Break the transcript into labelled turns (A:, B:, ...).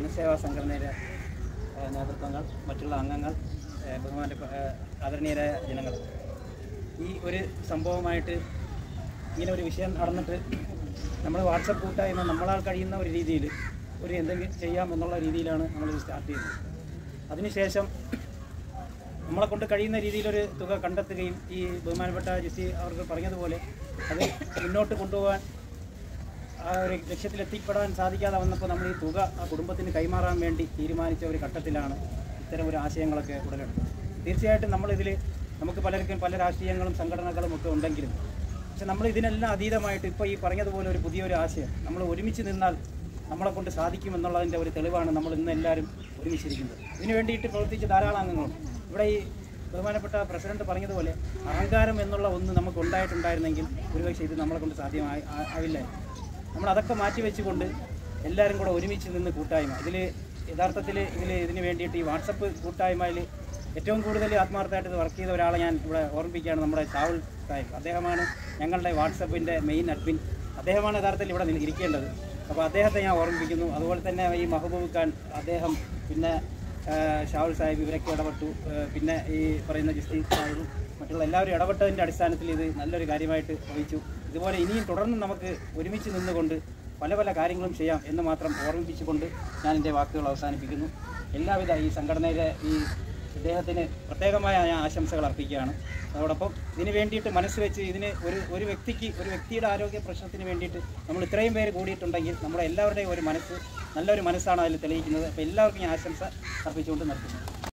A: ജനസേവാ സംഘടനയുടെ ഏഹ്, നേതൃത്വങ്ങൾ മറ്റുള്ള അംഗങ്ങൾ ഏഹ്, ബഹുമാന ഏഹ്, ആദരണീയരായ ജനങ്ങൾ ഈ ഒരു സംഭവമായിട്ട് ഇങ്ങനെ ഒരു വിഷയം നടന്നിട്ട് നമ്മൾ വാട്സപ്പ് കൂട്ടായ്മ നമ്മളാൽ കഴിയുന്ന ഒരു രീതിയിൽ ഒരു എന്തെങ്കിലും ചെയ്യാം എന്നുള്ള രീതിയിലാണ് നമ്മളിത് സ്റ്റാർട്ട് ചെയ്തത് അതിനുശേഷം നമ്മളെ കൊണ്ട് കഴിയുന്ന രീതിയിലൊരു തുക കണ്ടെത്തുകയും ഈ ബഹുമാനപ്പെട്ട ജസ്റ്റി അവർക്ക് പറഞ്ഞതുപോലെ അത് മുന്നോട്ട് കൊണ്ടുപോകാൻ ആ ഒരു ലക്ഷ്യത്തിലെത്തിപ്പെടാൻ സാധിക്കാതെ വന്നപ്പോൾ നമ്മൾ ഈ തുക ആ കുടുംബത്തിന് കൈമാറാൻ വേണ്ടി തീരുമാനിച്ച ഒരു ഘട്ടത്തിലാണ് ഇത്തരം ഒരു ആശയങ്ങളൊക്കെ ഉടലെടുത്തത് തീർച്ചയായിട്ടും നമ്മളിതിൽ നമുക്ക് പലർക്കും പല രാഷ്ട്രീയങ്ങളും സംഘടനകളും ഒക്കെ ഉണ്ടെങ്കിലും പക്ഷെ നമ്മൾ ഇതിനെല്ലാം അതീതമായിട്ട് ഇപ്പോൾ ഈ പറഞ്ഞതുപോലെ ഒരു പുതിയൊരു ആശയം നമ്മൾ ഒരുമിച്ച് നിന്നാൽ നമ്മളെ കൊണ്ട് സാധിക്കുമെന്നുള്ളതിൻ്റെ ഒരു തെളിവാണ് നമ്മൾ ഇന്ന് എല്ലാവരും ഒരുമിച്ചിരിക്കുന്നത് ഇതിനു വേണ്ടിയിട്ട് പ്രവർത്തിച്ച ധാരാളം അംഗങ്ങളുണ്ട് ഇവിടെ ഈ ബഹുമാനപ്പെട്ട പ്രസിഡന്റ് പറഞ്ഞതുപോലെ അഹങ്കാരം എന്നുള്ള ഒന്ന് നമുക്ക് ഉണ്ടായിട്ടുണ്ടായിരുന്നെങ്കിൽ ഒരുപക്ഷെ ഇത് നമ്മളെ കൊണ്ട് സാധ്യമായി ആ- ആവില്ലായിരുന്നു നമ്മൾ അതൊക്കെ മാറ്റി വെച്ചുകൊണ്ട് എല്ലാവരും കൂടെ ഒരുമിച്ച് നിന്ന് കൂട്ടായ്മ ഇതിൽ യഥാർത്ഥത്തിൽ ഇതിൽ ഇതിന് വേണ്ടിയിട്ട് ഈ വാട്സപ്പ് കൂട്ടായ്മയിൽ ഏറ്റവും കൂടുതൽ ആത്മാർത്ഥമായിട്ട് ഇത് വർക്ക് ചെയ്ത ഒരാളെ ഞാൻ ഇവിടെ ഓർമ്മിപ്പിക്കുകയാണ് നമ്മുടെ ഷാവുൽ സാഹിബ് അദ്ദേഹമാണ് ഞങ്ങളുടെ വാട്സപ്പിൻ്റെ മെയിൻ അഡ്മിൻ അദ്ദേഹമാണ് യഥാർത്ഥത്തിൽ ഇവിടെ നിൽ- ഇരിക്കേണ്ടത് അപ്പോൾ അദ്ദേഹത്തെ ഞാൻ ഓർമ്മിപ്പിക്കുന്നു അതുപോലെ തന്നെ ഈ മഹബൂബ് ഖാൻ അദ്ദേഹം പിന്നെ ആ, ഷാവുൽ സാഹിബ് ഇവരൊക്കെ ഇടപെട്ടു ആ, പിന്നെ ഈ പറയുന്ന ജസ്റ്റിസ് സാഹിബും മറ്റുള്ള എല്ലാവരും ഇടപെട്ടതിൻ്റെ അടിസ്ഥാനത്തിൽ ഇത് നല്ലൊരു കാര്യമായിട്ട് വഹിച്ചു ഇതുപോലെ ഇനിയും തുടർന്ന് നമുക്ക് ഒരുമിച്ച് നിന്നുകൊണ്ട് പല പല കാര്യങ്ങളും ചെയ്യാം എന്ന് മാത്രം ഓർമ്മിപ്പിച്ചുകൊണ്ട് ഞാൻ എൻ്റെ വാക്കുകൾ അവസാനിപ്പിക്കുന്നു എല്ലാവിധ ഈ സംഘടനയിലെ ഈ ഇദ്ദേഹത്തിന് പ്രത്യേകമായ ഞാൻ ആശംസകൾ അർപ്പിക്കുകയാണ് അതോടൊപ്പം ഇതിന് വേണ്ടിയിട്ട് മനസ്സ് വെച്ച് ഇതിന് ഒരു ഒരു വ്യക്തിക്ക് ഒരു വ്യക്തിയുടെ ആരോഗ്യ പ്രശ്നത്തിന് വേണ്ടിയിട്ട് നമ്മൾ ഇത്രയും പേര് കൂടിയിട്ടുണ്ടെങ്കിൽ നമ്മുടെ എല്ലാവരുടെയും ഒരു മനസ്സ് നല്ലൊരു മനസ്സാണ് അതിൽ തെളിയിക്കുന്നത് അപ്പോൾ എല്ലാവർക്കും ഞാൻ ആശംസ അർപ്പിച്ചുകൊണ്ട് നിർത്തുന്നു